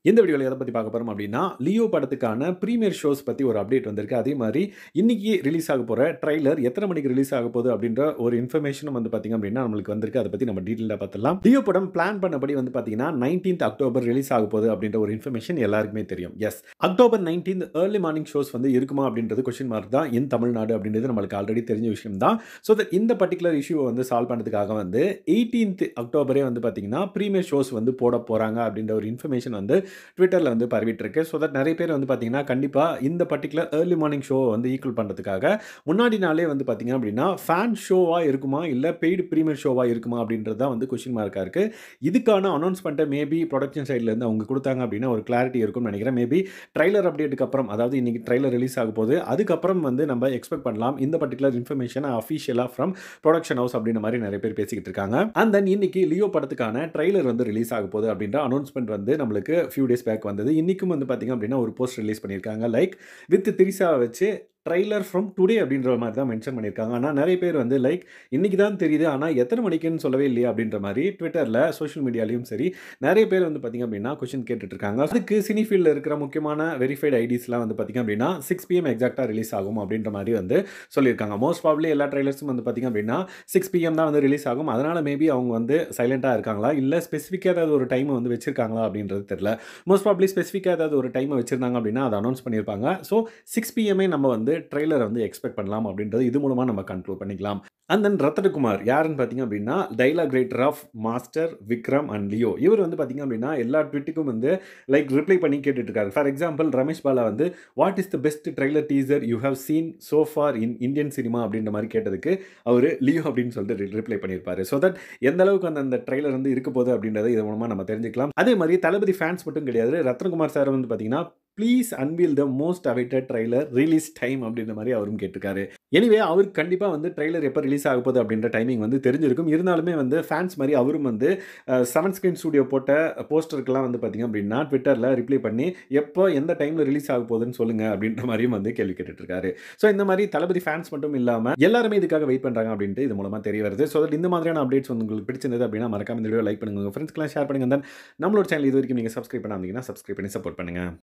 இந்த வீடியோவில் எதை பற்றி பார்க்க போகிறோம் அப்படின்னா லியோ படத்துக்கான ப்ரீமியர் ஷோஸ் பற்றி ஒரு அப்டேட் வந்திருக்கு அதே மாதிரி இன்னைக்கு ரிலீஸ் ஆக போகிற ட்ரைலர் எத்தனை மணிக்கு ரிலீஸ் ஆக போகுது அப்படின்ற ஒரு இன்ஃபர்மேஷனும் வந்து பார்த்திங்க அப்படின்னா நம்மளுக்கு வந்திருக்கு அதை பற்றி நம்ம டீட்டெயிலாக பார்த்துலாம் லியோ படம் பிளான் பண்ணபடி வந்து பார்த்தீங்கன்னா நைன்டீன்த் அக்டோபர் ரிலீஸ் ஆக போகுது அப்படின்ற ஒரு இன்ஃபர்மேஷன் எல்லாருக்குமே தெரியும் yes October nineteenth early morning shows வந்து இருக்குமா அப்படின்றது கொஸ்டின் மார்க் தான் இன் தமிழ்நாடு அப்படின்றது நம்மளுக்கு ஆல்ரெடி தெரிஞ்ச விஷயம் தான் ஸோ தட் இந்த பர்டிகுலர் இஷ்யூவை வந்து சால்வ் பண்ணுறதுக்காக வந்து எயிட்டீன்த் அக்டோபரே வந்து பார்த்தீங்கன்னா ப்ரீமியர் ஷோஸ் வந்து போட போகிறாங்க அப்படின்ற ஒரு இன்ஃபர்மேஷன் வந்து ட்விட்டரில் வந்து பரவிட்டு இருக்கு ஸோ தட் நிறைய பேர் வந்து பார்த்தீங்கன்னா கண்டிப்பாக இந்த பர்டிகுலர் ஏர்லி மார்னிங் ஷோவை வந்து ஈக்குவல் பண்ணுறதுக்காக முன்னாடி நாளே வந்து பார்த்தீங்க அப்படின்னா ஃபேன் ஷோவாக இருக்குமா இல்லை பெய்டு ப்ரீமியர் ஷோவாக இருக்குமா அப்படின்றது தான் வந்து கொஷின் மார்க்காக இருக்குது இதுக்கான அனௌன்ஸ்மெண்ட்டை மேபி ப்ரொடக்ஷன் சைட்லேருந்து அவங்க கொடுத்தாங்க அப்படின்னா ஒரு கிளாரிட்டி இருக்கும்னு நினைக்கிறேன் மேபி ட்ரைலர் அப்டேட்டுக்கு அப்புறம் அதாவது இன்னைக்கு ட்ரைலர் ரிலீஸ் ஆக போகுது அதுக்கப்புறம் வந்து நம்ம எக்ஸ்பெக்ட் பண்ணலாம் இந்த பர்டிகுலர் இன்ஃபர்மேஷனை அஃபிஷியலாக ஃப்ரம் ப்ரொடக்ஷன் ஹவுஸ் அப்படின்ற மாதிரி நிறைய பேர் பேசிக்கிட்டு இருக்காங்க அண்ட் தென் இன்னைக்கு லியோ படத்துக்கான ட்ரைலர் வந்து ரிலீஸ் ஆக போகுது அப்படின்ற அனௌன்ஸ்மெண்ட் வந்து நம்மளுக்கு ஃபியூ டேஸ் பேக் வந்தது இன்றைக்கும் வந்து பார்த்திங்க அப்படின்னா ஒரு போஸ்ட் ரிலீஸ் பண்ணியிருக்காங்க லைக் வித் திரிசாவை வச்சு ட்ரைலர் ஃப்ரம் டுடே அப்படின்ற மாதிரி தான் மென்ஷன் பண்ணியிருக்காங்க ஆனால் நிறைய பேர் வந்து லைக் இன்றைக்கி தான் தெரியுது ஆனால் எத்தனை மணிக்குன்னு சொல்லவே இல்லையா அப்படின்ற மாதிரி ட்விட்டரில் சோஷியல் மீடியாலையும் சரி நிறைய பேர் வந்து பார்த்திங்க அப்படின்னா கொஷின் கேட்டுட்ருக்காங்க அதுக்கு சினி ஃபீல்டில் இருக்கிற முக்கியமான வெரிஃபைடு ஐடிஸ்லாம் வந்து பார்த்திங்க அப்படின்னா சிக்ஸ் பிஎம் எக்ஸாக்டாக ரிலீஸ் ஆகும் அப்படின்ற மாதிரி வந்து சொல்லியிருக்காங்க மோஸ்ட் ப்ராப்ளி எல்லா ட்ரைலர்ஸும் வந்து பார்த்திங்க அப்படின்னா சிக்ஸ் பிஎம் தான் வந்து ரிலீஸ் ஆகும் அதனால் மேபி அவங்க வந்து சைலண்ட்டாக இருக்காங்களா இல்லை ஸ்பெசிஃபிக்காக ஏதாவது ஒரு டைமை வந்து வச்சிருக்காங்களா அப்படின்றது தெரியல மோஸ்ட் ப்ராப்ளி ஸ்பெசிஃபிக்காக ஏதாவது ஒரு டைமை வச்சிருந்தாங்க அப்படின்னா அதை அனௌன்ஸ் பண்ணியிருப்பாங்க ஸோ சிக்ஸ் பிஎம்ஏ நம்ம வந்து ட்ரெய்லரை வந்து எக்ஸ்பெக்ட் பண்ணலாம் அப்படின்றது இது மூலமாக நம்ம கண்ட்ரோல் பண்ணிக்கலாம் அண்ட் தென் ரத்தனகுமார் யாருன்னு பார்த்தீங்க அப்படின்னா dialogue writer of Master Vikram and Leo இவர் வந்து பார்த்தீங்க அப்படின்னா எல்லா ட்விட்டுக்கும் வந்து லைக் ரிப்ளை பண்ணி கேட்டுட்டு இருக்காரு ஃபார் எக்ஸாம்பிள் ரமேஷ் பாலா வந்து what is the best trailer teaser you have seen so far in Indian cinema அப்படின்ற மாதிரி கேட்டதுக்கு அவர் லியோ அப்படின்னு சொல்லிட்டு ரிப்ளை பண்ணியிருப்பாரு ஸோ தட் எந்த அளவுக்கு அந்த அந்த ட்ரெய்லர் வந்து இருக்க போகுது அப்படின்றத இது மூலமாக நம்ம தெரிஞ்சுக்கலாம் அதே மாதிரி தளபதி ஃபேன்ஸ் மட்டும் கிடையாது ரத்னகுமார் சார் வந்து பார்த்தீங்கன்னா please unveil the most awaited trailer release time அப்படின்ற மாதிரி அவரும் கேட்டிருக்காரு எனிவே அவருக்கு கண்டிப்பாக வந்து ட்ரைலர் எப்போ ரிலீஸ் ஆக போகுது அப்படின்ற டைமிங் வந்து தெரிஞ்சிருக்கும் இருந்தாலுமே வந்து ஃபேன்ஸ் மாதிரி அவரும் வந்து செவன் ஸ்க்ரீன் ஸ்டூடியோ போட்ட போஸ்டருக்கெல்லாம் வந்து பார்த்திங்க அப்படின்னா ட்விட்டரில் ரிப்ளை பண்ணி எப்போ எந்த டைமில் ரிலீஸ் ஆக போகுதுன்னு சொல்லுங்கள் அப்படின்ற மாதிரியும் வந்து கேள்வி கேட்டுட்ருக்காரு ஸோ இந்த மாதிரி தளபதி ஃபேன்ஸ் மட்டும் இல்லாமல் எல்லாருமே இதுக்காக வெயிட் பண்ணுறாங்க அப்படின்ட்டு இது மூலமாக தெரிய வருது ஸோ இந்த மாதிரியான அப்டேட்ஸ் வந்து உங்களுக்கு பிடிச்சிருந்தது அப்படின்னா மறக்காம இந்த வீடியோ லைக் பண்ணுங்கள் உங்கள் ஃப்ரெண்ட்ஸ்க்கெலாம் ஷேர் பண்ணுங்கள் தென் நம்மளோட சேனல் இது வரைக்கும் நீங்கள் சப்ஸ்கிரைப் பண்ணாமல் சப்ஸ்கிரைப் பண்ணி சப்போர்ட் பண்ணுங்கள்